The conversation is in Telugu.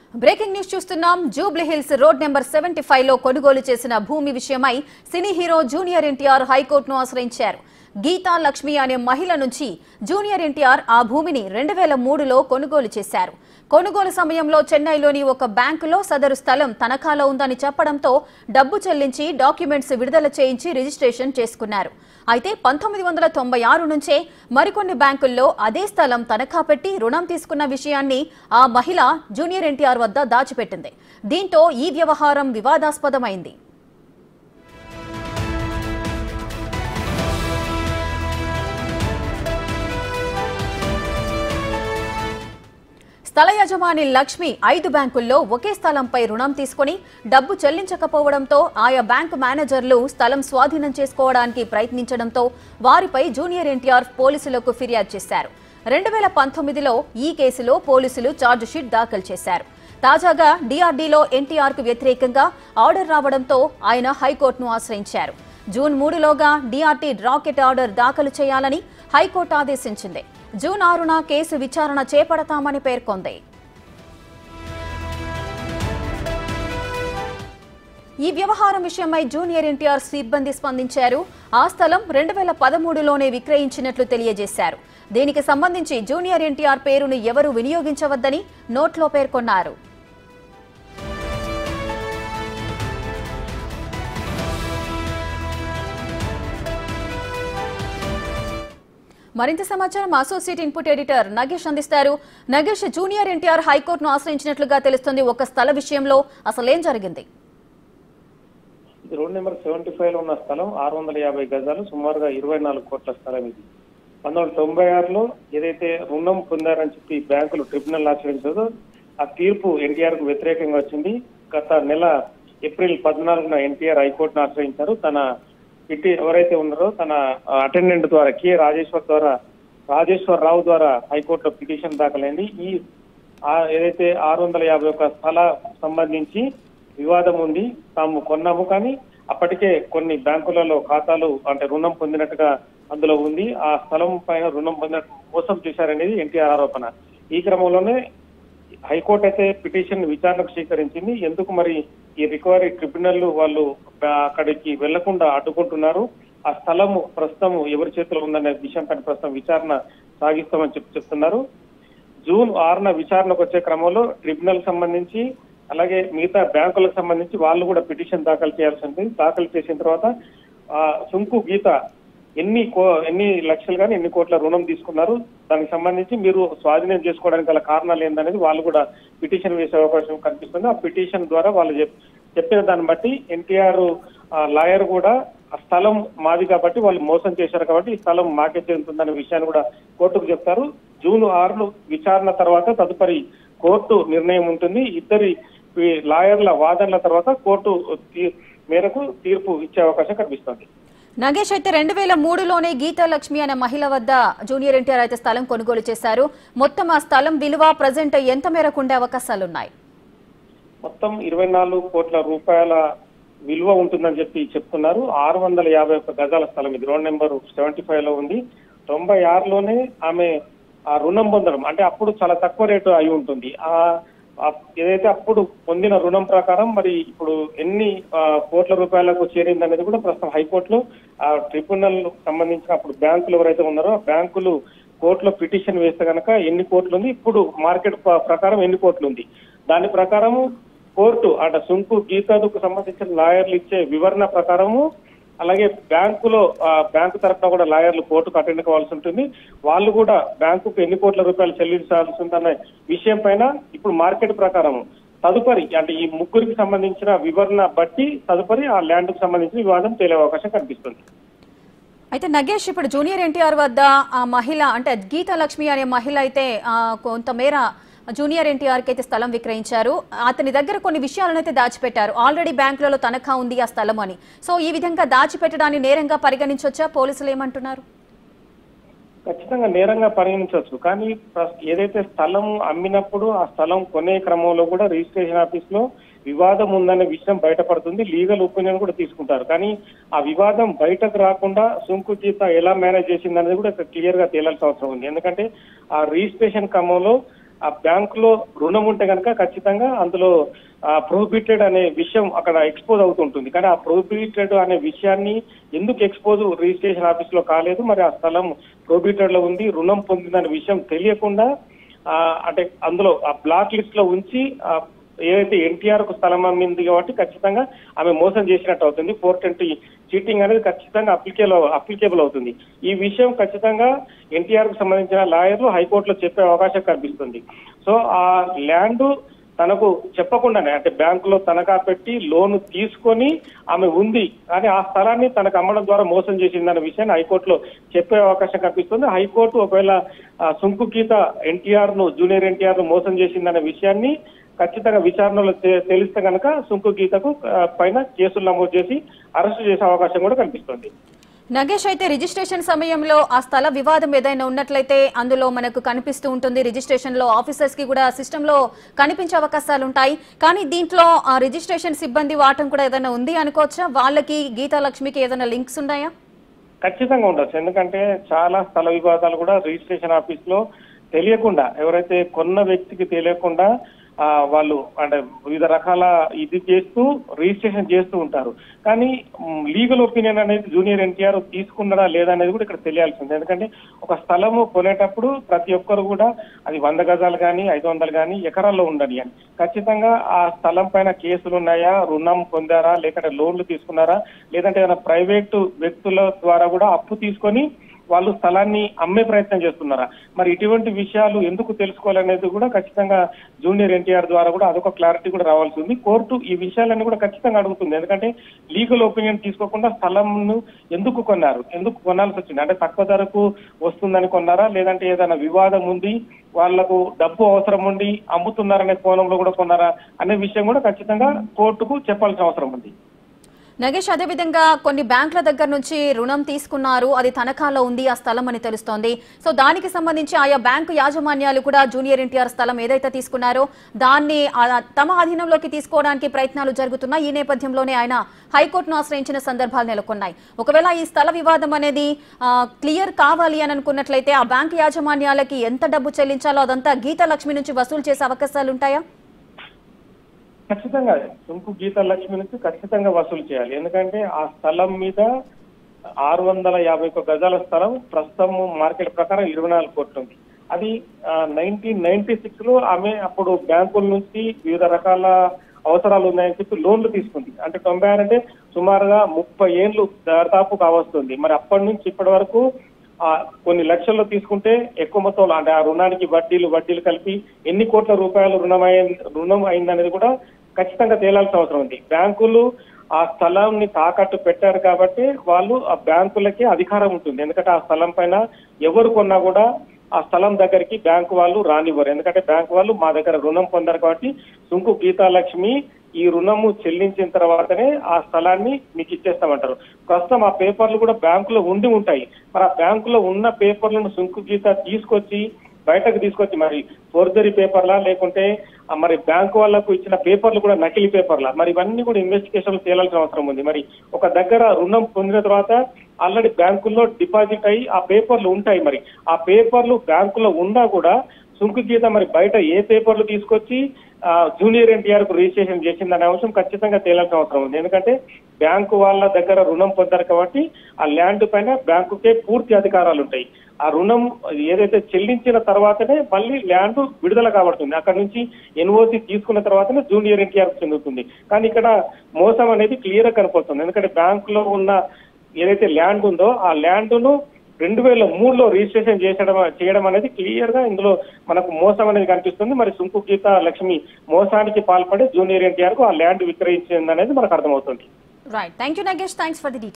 బ్రేకింగ్ న్యూస్ చూస్తున్నాం Jubilee Hills road number seventy five లో కొనుగోలు చేసిన భూమి విషయమై సినీ హీరో జూనియర్ ఎన్టీఆర్ హైకోర్టును ఆశ్రయించారు గీతా లక్ష్మి అనే మహిళ నుంచి జూనియర్ ఎన్టీఆర్ ఆ భూమిని రెండు వేల మూడులో కొనుగోలు చేశారు కొనుగోలు సమయంలో చెన్నైలోని ఒక బ్యాంకులో సదరు స్థలం తనఖాలో ఉందని చెప్పడంతో డబ్బు చెల్లించి డాక్యుమెంట్స్ విడుదల చేయించి రిజిస్ట్రేషన్ చేసుకున్నారు అయితే పంతొమ్మిది వందల తొంభై ఆరు నుంచే మరికొన్ని బ్యాంకుల్లో అదే స్థలం తనఖా పెట్టి రుణం తీసుకున్న విషయాన్ని ఆ మహిళ జూనియర్ ఎన్టీఆర్ వద్ద దాచిపెట్టింది దీంతో ఈ వ్యవహారం వివాదాస్పదమైంది స్థల యజమాని లక్ష్మి ఐదు బ్యాంకుల్లో ఒకే స్థలంపై రుణం తీసుకుని డబ్బు చెల్లించకపోవడంతో ఆయా బ్యాంకు మేనేజర్లు స్థలం స్వాధీనం చేసుకోవడానికి ప్రయత్నించడంతో వారిపై జూనియర్ ఎన్టీఆర్ పోలీసులకు ఫిర్యాదు చేశారు రెండు వేల పంతొమ్మిదిలో ఈ కేసులో పోలీసులు ఛార్జిషీట్ దాఖలు చేశారు తాజాగా డిఆర్డీలో ఎన్టీఆర్ కు వ్యతిరేకంగా ఆర్డర్ రావడంతో ఆయన హైకోర్టును ఆశ్రయించారు జూన్ మూడులోగా డిఆర్టీ రాకెట్ ఆర్డర్ దాఖలు చేయాలని హైకోర్టు ఆదేశించింది జూన్ ఆరున కేసు విచారణ చేపడతామని పేర్కొంది ఈ వ్యవహారం విషయమై జూనియర్ ఎన్టీఆర్ సిబ్బంది స్పందించారు ఆ స్థలం రెండు వేల పదమూడులోనే విక్రయించినట్లు తెలియజేశారు దీనికి సంబంధించి జూనియర్ ఎన్టీఆర్ పేరును ఎవరూ వినియోగించవద్దని నోట్లో పేర్కొన్నారు మరింత సమాచారం అసోసియేట్ ఇన్పుట్ ఎడిటర్ నగేష్ అందిస్తారు నగేష్ జూనియర్ ఎన్టీఆర్ హైకోర్టును ఆశ్రయించినట్లుగా తెలుస్తుంది ఒక స్థల విషయంలో అసలేం జరిగింది ఇది రోడ్ నెంబర్ సెవెంటీ ఫైవ్ లో ఉన్న స్థలం ఆరు వందల యాభై గజాలు సుమారుగా ఇరవై నాలుగు కోట్ల స్థలం ఇది పంతొమ్మిది వందల తొంభై ఆరులో ఏదైతే రుణం పొందారని చెప్పి బ్యాంకులు ట్రిబ్యునల్ ఆశ్రయించదో ఆ తీర్పు ఎన్టీఆర్ కు వ్యతిరేకంగా వచ్చింది గత నెల ఏప్రిల్ పద్నాలుగున ఎన్టీఆర్ హైకోర్టును ఆశ్రయించారు తన ఇట్టి ఎవరైతే ఉన్నారో తన అటెండెంట్ ద్వారా కె రాజేశ్వర్ ద్వారా రాజేశ్వర్ రావు ద్వారా హైకోర్టులో పిటిషన్ దాఖలైంది ఈ ఆ ఏదైతే ఆరు వందల యాభై ఒక్క స్థల సంబంధించి వివాదం ఉంది తాము కొన్నాము కానీ అప్పటికే కొన్ని బ్యాంకులలో ఖాతాలు అంటే రుణం పొందినట్టుగా అందులో ఉంది ఆ స్థలం పైన రుణం పొందినట్టు మోసం చేశారనేది ఎన్టీఆర్ ఆరోపణ ఈ క్రమంలోనే హైకోర్టు అయితే పిటిషన్ విచారణకు స్వీకరించింది ఎందుకు మరి ఈ రికవరీ ట్రిబ్యునల్ వాళ్ళు ఆ, అక్కడికి వెళ్లకుండా అడ్డుకుంటున్నారు ఆ స్థలము ప్రస్తుతం ఎవరి చేతిలో ఉందనే విషయం పైన ప్రస్తుతం విచారణ సాగిస్తామని చెప్పి చెప్తున్నారు జూన్ ఆరున విచారణకు వచ్చే క్రమంలో ట్రిబ్యునల్ సంబంధించి అలాగే మిగతా బ్యాంకులకు సంబంధించి వాళ్ళు కూడా పిటిషన్ దాఖలు చేయాల్సి ఉంటుంది దాఖలు చేసిన తర్వాత ఆ సుంకు గీత ఎన్ని కో ఎన్ని లక్షలు కానీ ఎన్ని కోట్ల రుణం తీసుకున్నారు దానికి సంబంధించి మీరు స్వాధీనం చేసుకోవడానికి గల కారణాలు ఏందనేది వాళ్ళు కూడా పిటిషన్ వేసే అవకాశం కనిపిస్తుంది ఆ పిటిషన్ ద్వారా వాళ్ళు చెప్- చెప్పిన దాన్ని బట్టి ఎన్టీఆర్ లాయర్ కూడా ఆ స్థలం మాది కాబట్టి వాళ్ళు మోసం చేశారు కాబట్టి ఈ స్థలం మాకే చెందుతుందనే విషయాన్ని కూడా కోర్టుకు చెప్తారు జూన్ ఆరును విచారణ తర్వాత తదుపరి కోర్టు నిర్ణయం ఉంటుంది ఇద్దరి ఈ లాయర్ల వాదనల తర్వాత కోర్టు తీ- మేరకు తీర్పు ఇచ్చే అవకాశం కనిపిస్తుంది నగేష్ అయితే రెండు వేల మూడులోనే గీతా లక్ష్మి అనే మహిళ వద్ద జూనియర్ ఎన్టీఆర్ అయితే స్థలం కొనుగోలు చేశారు మొత్తం ఆ స్థలం విలువ ప్రజెంట్ ఎంత మేరకు ఉండే అవకాశాలున్నాయి మొత్తం ఇరవై నాలుగు కోట్ల రూపాయల విలువ ఉంటుందని చెప్పి చెప్తున్నారు ఆరు వందల యాభై ఒక్క గజాల స్థలం ఇది రోడ్ నెంబర్ సెవెంటీ ఫైవ్ లో ఉంది తొంభై ఆరులోనే ఆమె ఆ రుణం పొందడం అంటే అప్పుడు చాలా తక్కువ రేటు అయి ఉంటుంది ఆ ఆ ఏదైతే అప్పుడు పొందిన రుణం ప్రకారం మరి ఇప్పుడు ఎన్ని ఆ, కోట్ల రూపాయలకు చేరింది అనేది కూడా ప్రస్తుతం హైకోర్టులో ఆ ట్రిబ్యునల్ సంబంధించిన అప్పుడు బ్యాంకులు ఎవరైతే ఉన్నారో ఆ బ్యాంకులు కోర్టులో పిటిషన్ వేస్తే కనుక ఎన్ని కోట్లు ఉంది ఇప్పుడు మార్కెట్ ప్ర- ప్రకారం ఎన్ని కోట్లు ఉంది దాని ప్రకారము కోర్టు అంటే సుంకు గీతాదుకు సంబంధించిన లాయర్లు ఇచ్చే వివరణ ప్రకారము అలాగే బ్యాంకులో ఆ, బ్యాంకు తరఫున కూడా లాయర్లు కోర్టుకు అటెండ్ కావాల్సి ఉంటుంది వాళ్ళు కూడా బ్యాంకుకు ఎన్ని కోట్ల రూపాయలు చెల్లించాల్సి ఉందన్న విషయం పైన ఇప్పుడు మార్కెట్ ప్రకారం తదుపరి అంటే ఈ ముగ్గురికి సంబంధించిన వివరణ బట్టి తదుపరి ఆ ల్యాండ్ కు సంబంధించిన వివాదం తేలే అవకాశం కనిపిస్తుంది అయితే నగేష్ ఇప్పుడు జూనియర్ ఎన్టీఆర్ వద్ద ఆ మహిళ అంటే గీతా లక్ష్మి అనే మహిళ అయితే ఆ, కొంతమేర జూనియర్ ఎన్టీఆర్ కి అయితే స్థలం విక్రయించారు అతని దగ్గర కొన్ని విషయాలను అయితే దాచిపెట్టారు ఆల్రెడీ బ్యాంకులలో తనఖా ఉంది ఆ స్థలం అని సో ఈ విధంగా దాచిపెట్టడాన్ని నేరంగా పరిగణించొచ్చా పోలీసులు ఏమంటున్నారు ఖచ్చితంగా నేరంగా పరిగణించవచ్చు కానీ ప్ర- ఏదైతే స్థలం అమ్మినప్పుడు ఆ స్థలం కొనే క్రమంలో కూడా రిజిస్ట్రేషన్ ఆఫీస్ లో వివాదం ఉందనే విషయం బయటపడుతుంది లీగల్ ఒపీనియన్ కూడా తీసుకుంటారు కానీ ఆ వివాదం బయటకు రాకుండా సుంకు గీత ఎలా మేనేజ్ చేసింది అనేది కూడా క్లియర్ గా తేలాల్సిన అవసరం ఉంది ఎందుకంటే ఆ రిజిస్ట్రేషన్ క్రమంలో ఆ బ్యాంకులో రుణం ఉంటే కనుక ఖచ్చితంగా అందులో ప్రొహిబిటెడ్ అనే విషయం అక్కడ ఎక్స్పోజ్ అవుతుంటుంది కానీ ఆ ప్రొహిబిటెడ్ అనే విషయాన్ని ఎందుకు ఎక్స్పోజ్ రిజిస్ట్రేషన్ ఆఫీస్ లో కాలేదు మరి ఆ స్థలం ప్రొహిబిటెడ్ లో ఉంది రుణం పొందిందనే విషయం తెలియకుండా ఆ, అంటే అందులో ఆ బ్లాక్ లిస్ట్ లో ఉంచి ఆ, ఏదైతే ఎన్టీఆర్ కు స్థలం అమ్మింది కాబట్టి ఖచ్చితంగా ఆమె మోసం చేసినట్టు అవుతుంది ఫోర్ ట్వంటీ చీటింగ్ అనేది ఖచ్చితంగా అప్లికేబుల్ అప్లికేబుల్ అవుతుంది ఈ విషయం ఖచ్చితంగా ఎన్టీఆర్ కు సంబంధించిన లాయర్లు హైకోర్టులో చెప్పే అవకాశం కనిపిస్తుంది సో ఆ ల్యాండ్ తనకు చెప్పకుండానే అంటే బ్యాంకులో తనఖా పెట్టి లోన్ తీసుకొని ఆమె ఉంది కానీ ఆ స్థలాన్ని తనకు అమ్మడం ద్వారా మోసం చేసిందన్న విషయాన్ని హైకోర్టులో చెప్పే అవకాశం కనిపిస్తుంది హైకోర్టు ఒకవేళ ఆ, సుంకు గీత ఎన్టీఆర్ ను జూనియర్ ఎన్టీఆర్ ను మోసం చేసిందన్న విషయాన్ని ఖచ్చితంగా విచారణలో తె- తెలిస్తే కనుక సుంకు గీతకు ఆ, పైన కేసులు నమోదు చేసి అరెస్టు చేసే అవకాశం కూడా కనిపిస్తుంది నగేష్ అయితే రిజిస్ట్రేషన్ సమయంలో ఆ స్థల వివాదం ఏదైనా ఉన్నట్లయితే అందులో మనకు కనిపిస్తూ ఉంటుంది రిజిస్ట్రేషన్ లో ఆఫీసర్స్ కి కూడా సిస్టమ్ లో కనిపించే అవకాశాలు ఉంటాయి కానీ దీంట్లో ఆ రిజిస్ట్రేషన్ సిబ్బంది వాటం కూడా ఏదైనా ఉంది అనుకోవచ్చా వాళ్ళకి గీతా లక్ష్మికి ఏదైనా లింక్స్ ఉన్నాయా ఖచ్చితంగా ఉండొచ్చు ఎందుకంటే చాలా స్థల వివాదాలు కూడా రిజిస్ట్రేషన్ ఆఫీస్ లో తెలియకుండా ఎవరైతే కొన్న వ్యక్తికి తెలియకుండా ఆ, వాళ్ళు అంటే వివిధ రకాల ఇది చేస్తూ రిజిస్ట్రేషన్ చేస్తూ ఉంటారు కానీ లీగల్ ఒపీనియన్ అనేది జూనియర్ ఎన్టీఆర్ తీసుకున్నాడా లేదా అనేది కూడా ఇక్కడ తెలియాల్సి ఉంది ఎందుకంటే ఒక స్థలము కొనేటప్పుడు ప్రతి ఒక్కరు కూడా అది వంద గజాలు కానీ ఐదు వందలు కానీ ఎకరాల్లో ఉండని అని ఖచ్చితంగా ఆ స్థలం పైన కేసులు ఉన్నాయా రుణం పొందారా లేకుంటే లోన్లు తీసుకున్నారా లేదంటే ఏదైనా ప్రైవేటు వ్యక్తుల ద్వారా కూడా అప్పు తీసుకొని వాళ్ళు స్థలాన్ని అమ్మే ప్రయత్నం చేస్తున్నారా మరి ఇటువంటి విషయాలు ఎందుకు తెలుసుకోవాలనేది కూడా ఖచ్చితంగా జూనియర్ ఎన్టీఆర్ ద్వారా కూడా అదొక క్లారిటీ కూడా రావాల్సి ఉంది కోర్టు ఈ విషయాలన్నీ కూడా ఖచ్చితంగా అడుగుతుంది ఎందుకంటే లీగల్ ఒపీనియన్ తీసుకోకుండా స్థలంను ఎందుకు కొన్నారు ఎందుకు కొనాల్సి వచ్చింది అంటే తక్కువ ధరకు వస్తుందని కొన్నారా లేదంటే ఏదైనా వివాదం ఉంది వాళ్లకు డబ్బు అవసరం ఉండి అమ్ముతున్నారనే కోణంలో కూడా కొన్నారా అనే విషయం కూడా ఖచ్చితంగా కోర్టుకు చెప్పాల్సిన అవసరం ఉంది నగేష్ అదేవిధంగా కొన్ని బ్యాంకుల దగ్గర నుంచి రుణం తీసుకున్నారు అది తనఖాలో ఉంది ఆ స్థలం అని తెలుస్తోంది సో దానికి సంబంధించి ఆయా బ్యాంకు యాజమాన్యాలు కూడా జూనియర్ ఎన్టీఆర్ స్థలం ఏదైతే తీసుకున్నారో దాన్ని ఆ తమ ఆధీనంలోకి తీసుకోవడానికి ప్రయత్నాలు జరుగుతున్నాయి ఈ నేపథ్యంలోనే ఆయన హైకోర్టును ఆశ్రయించిన సందర్భాలు నెలకొన్నాయి ఒకవేళ ఈ స్థల వివాదం అనేది ఆ, క్లియర్ కావాలి అని అనుకున్నట్లయితే ఆ బ్యాంకు యాజమాన్యాలకి ఎంత డబ్బు చెల్లించాలో అదంతా గీతా లక్ష్మి నుంచి వసూలు చేసే అవకాశాలు ఉంటాయా ఖచ్చితంగా సుంకు గీత లక్ష్మి నుంచి ఖచ్చితంగా వసూలు చేయాలి ఎందుకంటే ఆ స్థలం మీద ఆరు వందల యాభై ఒక్క గజాల స్థలం ప్రస్తుతం మార్కెట్ ప్రకారం ఇరవై నాలుగు కోట్లు ఉంది అది నైన్టీన్ నైన్టీ సిక్స్ లో ఆమె అప్పుడు బ్యాంకుల నుంచి వివిధ రకాల అవసరాలు ఉన్నాయని చెప్పి లోన్లు తీసుకుంది అంటే తొంభై ఆరు అంటే సుమారుగా ముప్పై ఏళ్ళు దాదాపు కావస్తుంది మరి అప్పటి నుంచి ఇప్పటి వరకు ఆ కొన్ని లక్షల్లో తీసుకుంటే ఎక్కువ మొత్తంలో అంటే ఆ రుణానికి వడ్డీలు వడ్డీలు కలిపి ఎన్ని కోట్ల రూపాయలు రుణం అయి రుణం అయిందనేది కూడా ఖచ్చితంగా తేలాల్సిన అవసరం ఉంది బ్యాంకులు ఆ స్థలాన్ని తాకట్టు పెట్టారు కాబట్టి వాళ్ళు ఆ బ్యాంకులకి అధికారం ఉంటుంది ఎందుకంటే ఆ స్థలం పైన ఎవరు కొన్నా కూడా ఆ స్థలం దగ్గరికి బ్యాంకు వాళ్ళు రానివ్వరు ఎందుకంటే బ్యాంకు వాళ్ళు మా దగ్గర రుణం పొందారు కాబట్టి సుంకు గీతాలక్ష్మి ఈ రుణము చెల్లించిన తర్వాతనే ఆ స్థలాన్ని మీకు ఇచ్చేస్తామంటారు ప్రస్తుతం ఆ పేపర్లు కూడా బ్యాంకులో ఉండి ఉంటాయి మరి ఆ బ్యాంకులో ఉన్న పేపర్లను సుంకు గీత తీసుకొచ్చి బయటకు తీసుకొచ్చి మరి ఫోర్జరీ పేపర్లా లేకుంటే ఆ మరి బ్యాంకు వాళ్ళకు ఇచ్చిన పేపర్లు కూడా నకిలీ పేపర్లా మరి ఇవన్నీ కూడా ఇన్వెస్టిగేషన్ తేలాల్సిన అవసరం ఉంది మరి ఒక దగ్గర రుణం పొందిన తర్వాత ఆల్రెడీ బ్యాంకుల్లో డిపాజిట్ అయ్యి ఆ పేపర్లు ఉంటాయి మరి ఆ పేపర్లు బ్యాంకులో ఉన్నా కూడా సుంకు గీత మరి బయట ఏ పేపర్లు తీసుకొచ్చి ఆ, జూనియర్ ఎన్టీఆర్ కు రిజిస్ట్రేషన్ చేసిందనే అంశం ఖచ్చితంగా తేలాల్సిన అవసరం ఉంది ఎందుకంటే బ్యాంకు వాళ్ళ దగ్గర రుణం పొందారు కాబట్టి ఆ ల్యాండ్ పైన బ్యాంకుకే పూర్తి అధికారాలు ఉంటాయి ఆ రుణం ఏదైతే చెల్లించిన తర్వాతనే మళ్ళీ ల్యాండ్ విడుదల కాబడుతుంది అక్కడ నుంచి ఎన్ఓసి తీసుకున్న తర్వాతనే జూనియర్ ఎన్టీఆర్ చెందుతుంది కానీ ఇక్కడ మోసం అనేది క్లియర్ గా కనపడుతుంది ఎందుకంటే బ్యాంకులో ఉన్న ఏదైతే ల్యాండ్ ఉందో ఆ ల్యాండ్ ను రెండు వేల మూడులో రిజిస్ట్రేషన్ చేసడం చేయడం అనేది క్లియర్ గా ఇందులో మనకు మోసం అనేది కనిపిస్తుంది మరి సుంకు గీత లక్ష్మి మోసానికి పాల్పడి జూనియర్ ఎన్టీఆర్ కు ఆ ల్యాండ్ విక్రయించింది అనేది మనకు అర్థమవుతుంది right thank you Nagesh thanks for the